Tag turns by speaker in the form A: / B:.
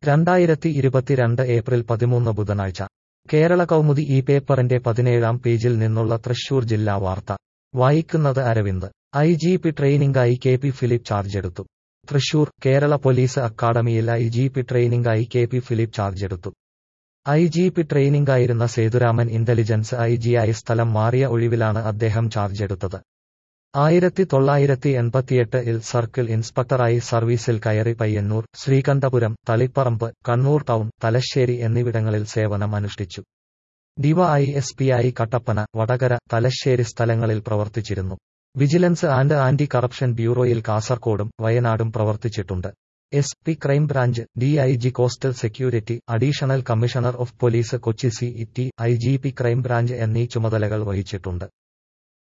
A: രണ്ടായിരത്തി ഇരുപത്തിരണ്ട് ഏപ്രിൽ പതിമൂന്ന് ബുധനാഴ്ച കേരള കൗമുദി ഈ പേപ്പറിന്റെ പതിനേഴാം പേജിൽ നിന്നുള്ള തൃശൂർ ജില്ലാ വാർത്ത വായിക്കുന്നത് അരവിന്ദ് ഐ ജി പി ട്രെയിനിംഗായി കെ പി ഫിലിപ്പ് ചാർജെടുത്തു തൃശൂർ കേരള പോലീസ് അക്കാഡമിയിൽ ഐ ജി പി ട്രെയിനിംഗായി കെ പി ഫിലിപ്പ് ചാർജെടുത്തു ഐ ജി പി ട്രെയിനിംഗായിരുന്ന സേതുരാമൻ ഇന്റലിജൻസ് ഐ ജിയായി സ്ഥലം മാറിയ ഒഴിവിലാണ് അദ്ദേഹം ചാർജെടുത്തത് ആയിരത്തി തൊള്ളായിരത്തി എൺപത്തിയെട്ട് ഇൽ സർക്കിൾ ഇൻസ്പെക്ടറായി സർവീസിൽ കയറി പയ്യന്നൂർ ശ്രീകണ്ഠപുരം തളിപ്പറമ്പ് കണ്ണൂർ ടൗൺ തലശ്ശേരി എന്നിവിടങ്ങളിൽ സേവനം അനുഷ്ഠിച്ചു ഡിവൈ എസ് പിയായി കട്ടപ്പന വടകര തലശ്ശേരി സ്ഥലങ്ങളിൽ പ്രവർത്തിച്ചിരുന്നു വിജിലൻസ് ആൻഡ് ആന്റി കറപ്ഷൻ ബ്യൂറോയിൽ കാസർകോടും വയനാടും പ്രവർത്തിച്ചിട്ടുണ്ട് S P crime branch D I G coastal security additional commissioner of police Kochi C T I G P crime branch എന്നീ ചുമതലകൾ വഹിച്ചിട്ടുണ്ട്